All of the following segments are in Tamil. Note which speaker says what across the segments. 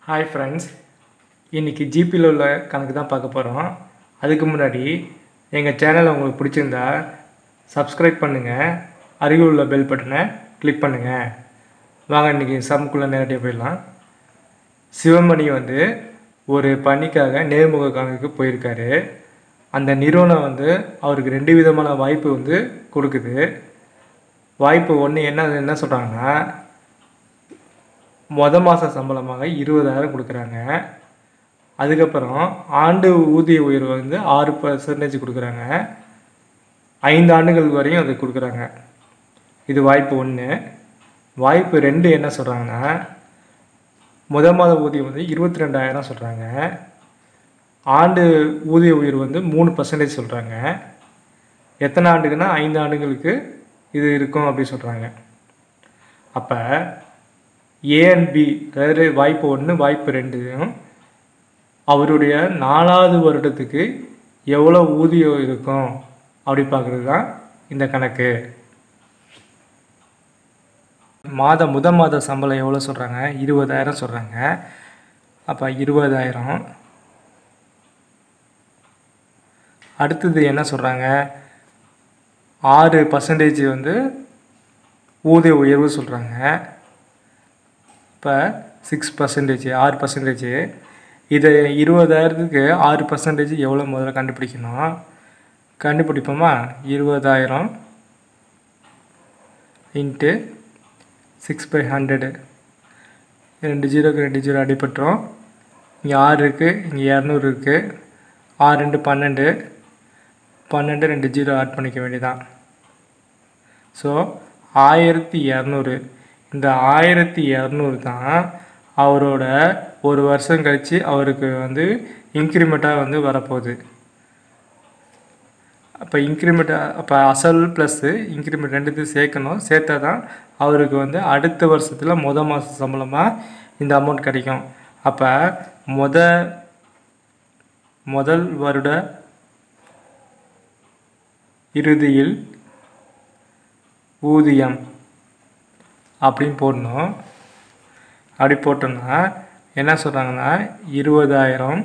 Speaker 1: ஹாய் ஃப்ரெண்ட்ஸ் இன்றைக்கி ஜிபியில் உள்ள கணக்கு தான் பார்க்க போகிறோம் அதுக்கு முன்னாடி எங்கள் சேனலை உங்களுக்கு பிடிச்சிருந்தா சப்ஸ்கிரைப் பண்ணுங்கள் அருகில் உள்ள பெல் பட்டனை கிளிக் பண்ணுங்கள் வாங்க இன்றைக்கி சம்குள்ளே நேரடியாக போயிடலாம் சிவமணி வந்து ஒரு பணிக்காக நேர்முக கணக்குக்கு போயிருக்காரு அந்த நிறுவனம் வந்து அவருக்கு ரெண்டு விதமான வாய்ப்பு வந்து கொடுக்குது வாய்ப்பு ஒன்று என்ன என்ன சொல்கிறாங்கன்னா மொத மாத சம்பளமாக இருபதாயிரம் கொடுக்குறாங்க அதுக்கப்புறம் ஆண்டு ஊதிய உயர்வு வந்து ஆறு பர்சன்டேஜ் கொடுக்குறாங்க ஐந்து ஆண்டுகள் வரையும் அது கொடுக்குறாங்க இது வாய்ப்பு ஒன்று வாய்ப்பு ரெண்டு என்ன சொல்கிறாங்கன்னா முத மாத ஊதியம் வந்து இருபத்தி ரெண்டாயிரம் சொல்கிறாங்க ஆண்டு ஊதிய உயர்வு வந்து மூணு பர்சன்டேஜ் சொல்கிறாங்க எத்தனை ஆண்டுக்குன்னா ஐந்து ஆண்டுகளுக்கு இது இருக்கும் அப்படி சொல்கிறாங்க அப்போ ஏ அண்ட் பி அதாவது வாய்ப்பு ஒன்று வாய்ப்பு ரெண்டுயும் அவருடைய நாலாவது வருடத்துக்கு எவ்வளோ ஊதியம் இருக்கும் அப்படி பார்க்குறது தான் இந்த கணக்கு மாத முத மாத சம்பளம் எவ்வளோ சொல்கிறாங்க இருபதாயிரம் சொல்கிறாங்க அப்போ இருபதாயிரம் அடுத்தது என்ன சொல்கிறாங்க ஆறு பர்சன்டேஜ் வந்து ஊதிய உயர்வு சொல்கிறாங்க இப்போ சிக்ஸ் பர்சன்டேஜ் ஆறு பர்சன்டேஜ் இதை இருபதாயிரத்துக்கு ஆறு பர்சன்டேஜ் எவ்வளோ முதல்ல கண்டுபிடிக்கணும் கண்டுபிடிப்போமா இருபதாயிரம் இன்ட்டு சிக்ஸ் பை ஹண்ட்ரடு ரெண்டு ஜீரோக்கு ரெண்டு ஜீரோ அடிபட்டுரும் இங்கே ஆறு இருக்குது இங்கே இரநூறு இருக்குது ஆறு ரெண்டு பன்னெண்டு பன்னெண்டு ரெண்டு ஜீரோ ஆட் பண்ணிக்க வேண்டியதான் ஸோ ஆயிரத்தி இரநூறு இந்த ஆயிரத்தி இரநூறு தான் அவரோட ஒரு வருஷம் கழித்து அவருக்கு வந்து இன்க்ரிமெண்ட்டாக வந்து வரப்போகுது அப்போ இன்க்ரிமெண்ட் அப்போ அசல் ப்ளஸ்ஸு இன்க்ரிமெண்ட் ரெண்டுத்தையும் சேர்க்கணும் சேர்த்தா தான் அவருக்கு வந்து அடுத்த வருஷத்தில் முத மாத சம்பளமாக இந்த அமௌண்ட் கிடைக்கும் அப்போ முத முதல் வருட இறுதியில் ஊதியம் அப்படின்னு போடணும் அப்படி போட்டோம்னா என்ன சொல்கிறாங்கன்னா இருபதாயிரம்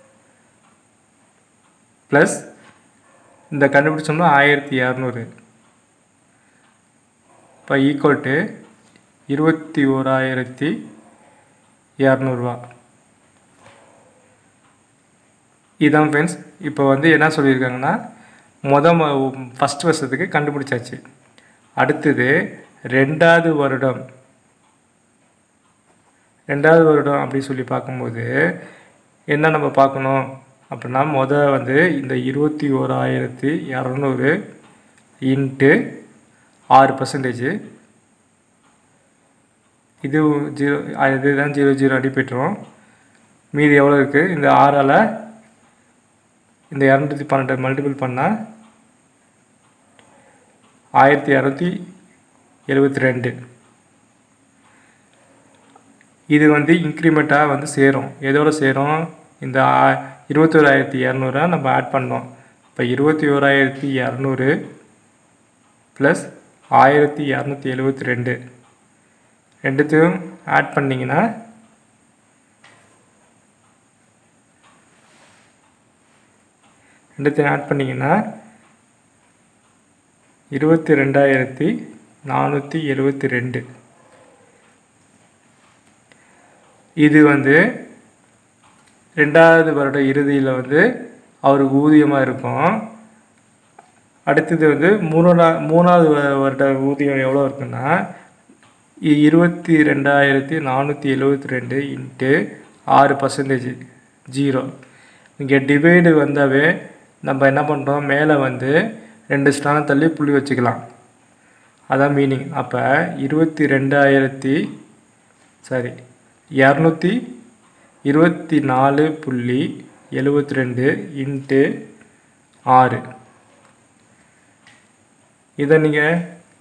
Speaker 1: ப்ளஸ் இந்த கண்டுபிடிச்சோம்னா ஆயிரத்தி இரநூறு இப்போ ஈக்குவல் டு இருபத்தி ஓராயிரத்தி இரநூறுவா இதான் ஃப்ரெண்ட்ஸ் இப்போ வந்து என்ன சொல்லியிருக்காங்கன்னா முத ஃபஸ்ட் வருஷத்துக்கு கண்டுபிடிச்சாச்சு அடுத்தது ரெண்டாவது வருடம் ரெண்டாவது வருடம் அப்படி சொல்லி பார்க்கும்போது என்ன நம்ம பார்க்கணும் அப்படின்னா முத வந்து இந்த இருபத்தி ஓராயிரத்தி இரநூறு இன்ட்டு ஆறு பர்சன்டேஜ் இது ஜீரோ இதுதான் ஜீரோ ஜீரோ அடிப்பட்டுரும் மீதி எவ்வளோ இருக்குது இந்த ஆறால் இந்த இரநூத்தி பன்னெண்டு மல்டிபிள் பண்ணால் ஆயிரத்தி இரநூத்தி எழுபத்தி ரெண்டு இது வந்து இன்க்ரிமெண்ட்டாக வந்து சேரும் எதோட சேரும் இந்த இருபத்தி ஓராயிரத்தி இரநூறா நம்ம ஆட் பண்ணோம் இப்போ இருபத்தி ஓராயிரத்தி இரநூறு ப்ளஸ் ஆயிரத்தி இரநூத்தி எழுபத்தி ரெண்டு ரெண்டுத்தையும் ஆட் பண்ணிங்கன்னா ரெண்டுத்தையும் ஆட் பண்ணிங்கன்னா இருபத்தி ரெண்டாயிரத்தி நானூற்றி எழுபத்தி ரெண்டு இது வந்து ரெண்டாவது வருட இறுதியில் வந்து அவருக்கு ஊதியமாக இருக்கும் அடுத்தது வந்து மூணா மூணாவது வருட ஊதியம் எவ்வளோ இருக்குன்னா இருபத்தி ரெண்டாயிரத்தி நானூற்றி எழுபத்தி ரெண்டு இன்ட்டு ஆறு பர்சன்டேஜ் ஜீரோ இங்கே டிவைடு வந்தாவே நம்ம என்ன பண்ணுறோம் மேலே வந்து ரெண்டு ஸ்டானம் தள்ளி புள்ளி வச்சுக்கலாம் அதான் மீனிங் அப்போ இருபத்தி ரெண்டாயிரத்தி சாரி இரநூத்தி இருபத்தி நாலு புள்ளி எழுபத்தி ரெண்டு இன்ட்டு ஆறு இதை நீங்கள்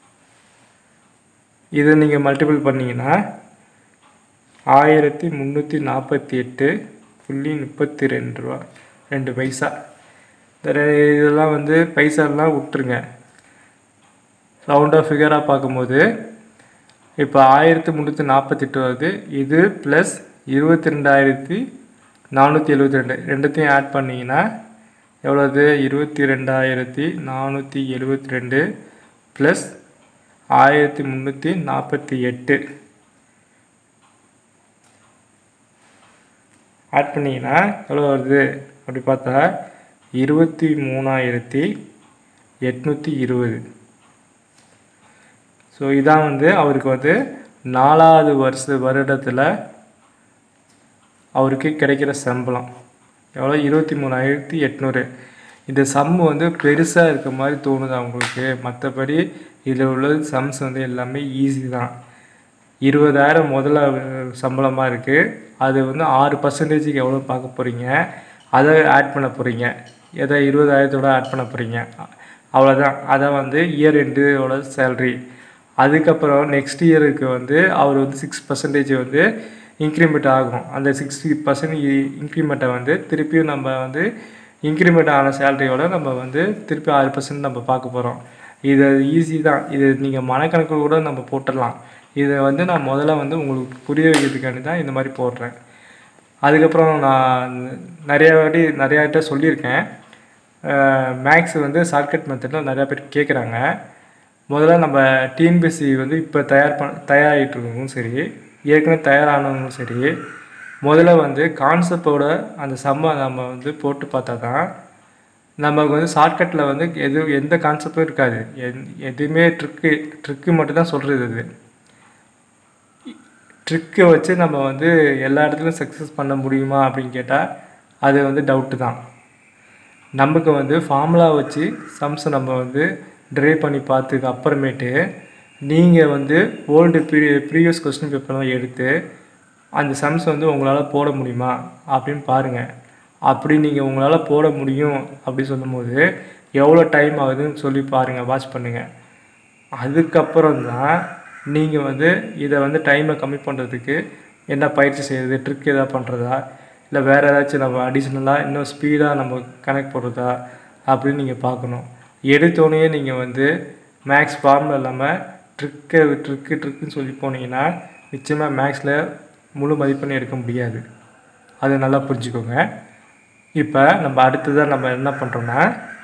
Speaker 1: இதை நீங்கள் மல்டிபிள் பண்ணிங்கன்னா ஆயிரத்தி முந்நூற்றி நாற்பத்தி எட்டு புள்ளி முப்பத்தி ரெண்டு ரூபா ரெண்டு பைசா இந்த இதெல்லாம் வந்து பைசாலாம் விட்டுருங்க ரவுண்டாக ஃபிகராக பார்க்கும்போது இப்போ ஆயிரத்தி முந்நூற்றி நாற்பத்தெட்டு வருது இது ப்ளஸ் இருபத்தி ரெண்டாயிரத்தி நானூற்றி எழுபத்தி ரெண்டு ரெண்டுத்தையும் ஆட் பண்ணிங்கன்னா எவ்வளோது இருபத்தி ரெண்டாயிரத்தி நானூற்றி எழுபத்தி ரெண்டு ப்ளஸ் ஆயிரத்தி முந்நூற்றி நாற்பத்தி எட்டு ஆட் பண்ணிங்கன்னா எவ்வளோ வருது அப்படி பார்த்தா இருபத்தி மூணாயிரத்தி எட்நூற்றி இருபது ஸோ இதான் வந்து அவருக்கு வந்து நாலாவது வருஷ வருடத்தில் அவருக்கு கிடைக்கிற சம்பளம் எவ்வளோ இருபத்தி மூணாயிரத்தி எட்நூறு இந்த சம் வந்து பெருசாக இருக்க மாதிரி தோணுது அவங்களுக்கு மற்றபடி இதில் உள்ள சம்ஸ் வந்து எல்லாமே ஈஸி தான் இருபதாயிரம் முதல்ல சம்பளமாக இருக்குது அது வந்து ஆறு பர்சன்டேஜுக்கு எவ்வளோ பார்க்க போகிறீங்க அதை ஆட் பண்ண போகிறீங்க எதை இருபதாயிரத்தோட ஆட் பண்ண போகிறீங்க அவ்வளோதான் அதை வந்து இயர் எண்டோட சேல்ரி அதுக்கப்புறம் நெக்ஸ்ட் இயருக்கு வந்து அவர் வந்து சிக்ஸ் பர்சன்டேஜ் வந்து இன்க்ரிமெண்ட் ஆகும் அந்த சிக்ஸ்டி பர்சன்ட் இன்க்ரிமெண்ட்டை வந்து திருப்பியும் நம்ம வந்து இன்க்ரிமெண்ட் ஆன சேலரியோட நம்ம வந்து திருப்பி ஆறு பர்சன்ட் நம்ம பார்க்க போகிறோம் இது ஈஸி தான் இது நீங்கள் மனக்கணக்கு கூட நம்ம போட்டுடலாம் இதை வந்து நான் முதல்ல வந்து உங்களுக்கு புரிய வைக்கிறதுக்காண்டி தான் இந்த மாதிரி போடுறேன் அதுக்கப்புறம் நான் நிறைய வாட்டி நிறையாட்ட சொல்லியிருக்கேன் மேக்ஸ் வந்து ஷார்ட்கட் மெத்தடில் நிறையா பேர் கேட்குறாங்க முதல்ல நம்ம டிஎன்பிஎஸ்சி வந்து இப்போ தயார் பண் தயாராகிட்டு இருக்கவங்களும் சரி ஏற்கனவே தயாரானவங்களும் சரி முதல்ல வந்து கான்செப்டோட அந்த சம்மை நம்ம வந்து போட்டு பார்த்தா தான் நமக்கு வந்து ஷார்ட்கட்டில் வந்து எது எந்த கான்செப்டும் இருக்காது எந் எதுவுமே ட்ரிக்கு ட்ரிக்கு மட்டும்தான் சொல்கிறது இது ட்ரிக்கை வச்சு நம்ம வந்து எல்லா இடத்துலையும் சக்ஸஸ் பண்ண முடியுமா அப்படின்னு கேட்டால் அது வந்து டவுட்டு தான் நமக்கு வந்து ஃபார்முலா வச்சு சம்ஸை நம்ம வந்து ட்ரைவ் பண்ணி பார்த்ததுக்கு அப்புறமேட்டு நீங்கள் வந்து ஓல்டு ப்ரீ ப்ரீவியஸ் கொஸ்டின் பேப்பர்லாம் எடுத்து அந்த சம்ஸ் வந்து உங்களால் போட முடியுமா அப்படின்னு பாருங்கள் அப்படி நீங்கள் உங்களால் போட முடியும் அப்படி சொல்லும்போது எவ்வளோ டைம் ஆகுதுன்னு சொல்லி பாருங்கள் வாட்ச் பண்ணுங்கள் அதுக்கப்புறம் தான் நீங்கள் வந்து இதை வந்து டைமை கம்மி பண்ணுறதுக்கு என்ன பயிற்சி செய்கிறது ட்ரிக் எதாவது பண்ணுறதா இல்லை வேறு ஏதாச்சும் நம்ம அடிஷ்னலாக இன்னும் ஸ்பீடாக நம்ம கனெக்ட் போடுறதா அப்படின்னு நீங்கள் பார்க்கணும் எடுத்தோடனே நீங்கள் வந்து மேக்ஸ் ஃபார்முலா இல்லாமல் ட்ரிக்கை ட்ரிக்கு ட்ரிக்குன்னு சொல்லி போனீங்கன்னா நிச்சயமாக மேக்ஸில் முழு மதிப்பெண் எடுக்க முடியாது அதை நல்லா புரிஞ்சுக்கோங்க இப்போ நம்ம அடுத்ததாக நம்ம என்ன பண்ணுறோன்னா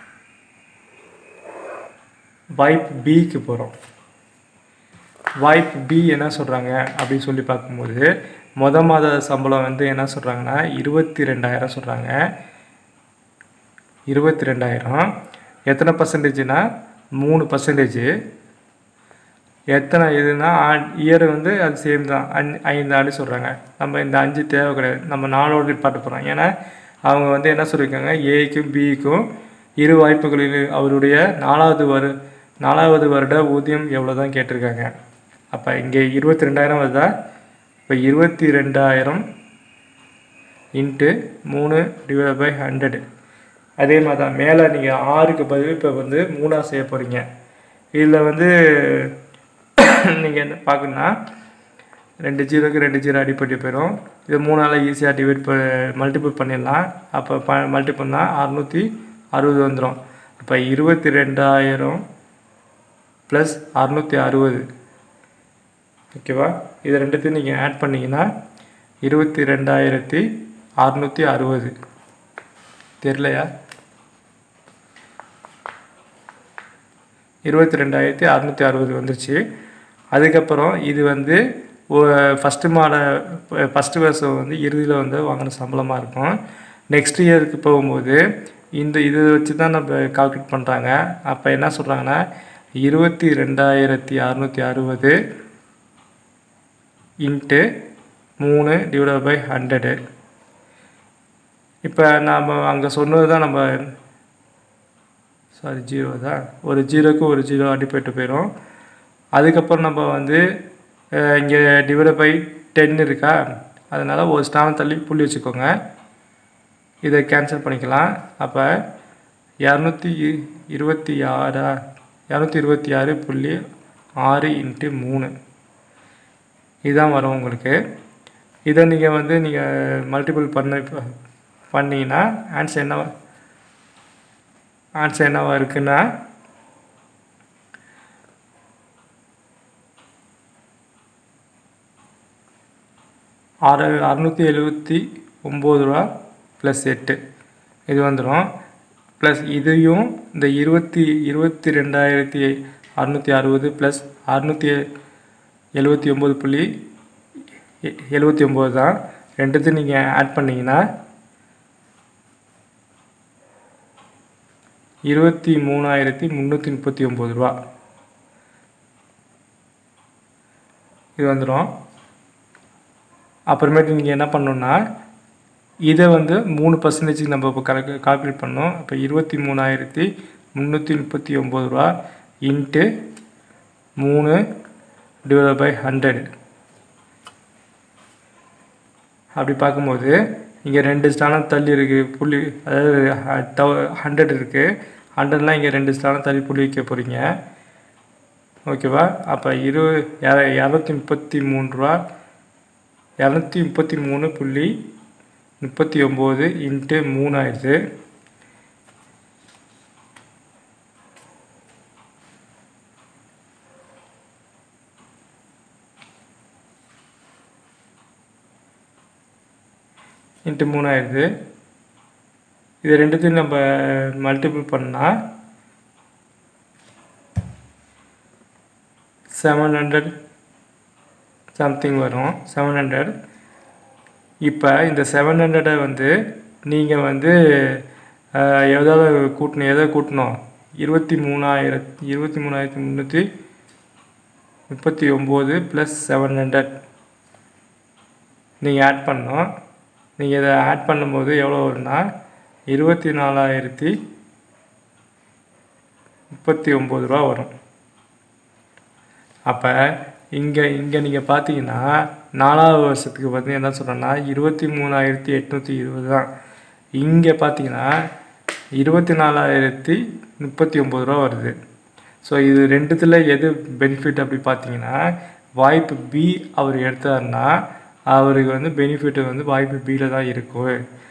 Speaker 1: வாய்ப்பு பிக்கு போகிறோம் வாய்ப்பு பி என்ன சொல்கிறாங்க அப்படின்னு சொல்லி பார்க்கும்போது மொத மாத சம்பளம் வந்து என்ன சொல்கிறாங்கன்னா இருபத்தி ரெண்டாயிரம் சொல்கிறாங்க இருபத்தி ரெண்டாயிரம் எத்தனை பர்சன்டேஜ்னா மூணு பர்சன்டேஜ் எத்தனை இதுனா இயர் வந்து அது சேம் தான் அஞ்சு ஐந்து ஆண்டு சொல்கிறாங்க நம்ம இந்த அஞ்சு தேவை கிடையாது நம்ம நாலோடு பாட்டு போகிறோம் ஏன்னா அவங்க வந்து என்ன சொல்லியிருக்காங்க ஏக்கும் பிக்கும் இரு வாய்ப்புகளில் அவருடைய நாலாவது வரு நாலாவது வருட ஊதியம் எவ்வளோ தான் கேட்டிருக்காங்க அப்போ இங்கே இருபத்தி ரெண்டாயிரம் வருதா இப்போ இருபத்தி ரெண்டாயிரம் இன்ட்டு மூணு டிவைட் பை ஹண்ட்ரடு அதே மாதிரி தான் மேலே நீங்கள் ஆறுக்கு பதில் இப்போ வந்து மூணாக செய்ய போகிறீங்க இதில் வந்து நீங்கள் என்ன பார்க்கணுன்னா ரெண்டு ஜீரோக்கு ரெண்டு ஜீரோ அடிப்பட்டு போயிடும் இது மூணால் ஈஸியாக டிவைட் ப மல்டிபிள் பண்ணிடலாம் அப்போ ப மல்டிபிள்னா அறநூற்றி அறுபது வந்துடும் அப்போ இருபத்தி ரெண்டாயிரம் ப்ளஸ் அறநூற்றி அறுபது ஓகேவா இது ரெண்டுத்தையும் நீங்கள் ஆட் பண்ணிங்கன்னா இருபத்தி ரெண்டாயிரத்தி அறநூற்றி அறுபது தெரிலையா இருபத்தி ரெண்டாயிரத்தி அறநூற்றி அறுபது வந்துருச்சு அதுக்கப்புறம் இது வந்து ஃபஸ்ட்டு மாட ஃபஸ்ட்டு வருஷம் வந்து இறுதியில் வந்து வாங்கின சம்பளமாக இருக்கும் நெக்ஸ்ட் இயருக்கு போகும்போது இந்த இதை வச்சு தான் நம்ம கால்குலேட் பண்ணுறாங்க அப்போ என்ன சொல்கிறாங்கன்னா இருபத்தி ரெண்டாயிரத்தி அறநூற்றி அறுபது இன்ட்டு மூணு டிவைட் பை ஹண்ட்ரடு இப்போ நாம் அங்கே சொன்னது தான் நம்ம சாரி ஜீரோ தான் ஒரு ஜீரோக்கு ஒரு ஜீரோ அடிப்பட்டு போயிடும் அதுக்கப்புறம் நம்ம வந்து இங்கே டிவைட் பை டென் இருக்கா அதனால் ஒரு ஸ்டானம் தள்ளி புள்ளி வச்சுக்கோங்க இதை கேன்சல் பண்ணிக்கலாம் அப்போ இரநூத்தி இருபத்தி ஆறா இரநூத்தி இருபத்தி ஆறு புள்ளி ஆறு இன்ட்டு மூணு இதுதான் வரும் உங்களுக்கு இதை நீங்கள் வந்து நீங்கள் மல்டிபிள் பண்ண பண்ணிங்கன்னா ஆன்சர் என்ன ஆன்சர் என்னவா இருக்குன்னா ஆறு அறநூற்றி எழுபத்தி ஒம்பது ரூபா ப்ளஸ் எட்டு இது வந்துடும் ப்ளஸ் இதையும் இந்த இருபத்தி இருபத்தி ரெண்டாயிரத்தி அறநூற்றி அறுபது ப்ளஸ் அறநூற்றி எழுபத்தி ஒம்பது புள்ளி எ- எழுபத்தி ஒம்பது தான் ரெண்டுத்தையும் நீங்கள் ஆட் பண்ணிங்கன்னா இருபத்தி மூணாயிரத்தி முந்நூற்றி முப்பத்தி ஒம்பது ரூபா இது வந்துடும் அப்புறமேட்டு நீங்கள் என்ன பண்ணணுன்னா இதை வந்து மூணு பர்சன்டேஜுக்கு நம்ம இப்போ கணக்கு கால்குலேட் பண்ணோம் அப்போ இருபத்தி மூணாயிரத்தி முந்நூற்றி முப்பத்தி ஒம்பது ரூபா இன்ட்டு மூணு டிவைட் பை ஹண்ட்ரட் அப்படி பார்க்கும்போது இங்கே ரெண்டு ஸ்தானம் தள்ளி இருக்குது புள்ளி அதாவது ஹண்ட்ரட் இருக்குது ஹண்ட்ரட்லாம் இங்கே ரெண்டு ஸ்தானம் தள்ளி புள்ளி வைக்க போகிறீங்க ஓகேவா அப்போ இரு இர- இரநூத்தி முப்பத்தி மூணு ரூபா இரநூத்தி முப்பத்தி மூணு புள்ளி முப்பத்தி ஒம்பது இன்ட்டு மூணு ஆயிடுது இன்ட்டு மூணு ஆயிடுது இது ரெண்டுத்தையும் நம்ம மல்டிபிள் பண்ணால் செவன் ஹண்ட்ரட் சம்திங் வரும் செவன் ஹண்ட்ரட் இப்போ இந்த செவன் ஹண்ட்ரடை வந்து நீங்கள் வந்து அஹ், எதாவது கூட்டணும் எதை கூட்டணும் இருபத்தி மூணாயிரத்தி இருபத்தி மூணாயிரத்தி முந்நூற்றி முப்பத்தி ஒம்பது ப்ளஸ் செவன் ஹண்ட்ரட் நீங்கள் ஆட் பண்ணணும் நீங்கள் இதை ஆட் பண்ணும்போது எவ்வளோ வரும்னா இருபத்தி நாலாயிரத்தி முப்பத்தி ஒம்பது ரூபா வரும் அப்போ இங்கே இங்கே நீங்கள் பார்த்தீங்கன்னா நாலாவது வருஷத்துக்கு பார்த்தீங்கன்னா என்ன சொல்கிறேன்னா இருபத்தி மூணாயிரத்தி எட்நூற்றி இருபது தான் இங்கே பார்த்தீங்கன்னா இருபத்தி நாலாயிரத்தி முப்பத்தி ஒம்பது ரூபா வருது ஸோ இது ரெண்டுத்தில் எது பெனிஃபிட் அப்படி பார்த்தீங்கன்னா வாய்ப்பு பி அவர் எடுத்தாருன்னா அவருக்கு வந்து பெனிஃபிட் வந்து வாய்ப்பு பியில் தான் இருக்கும்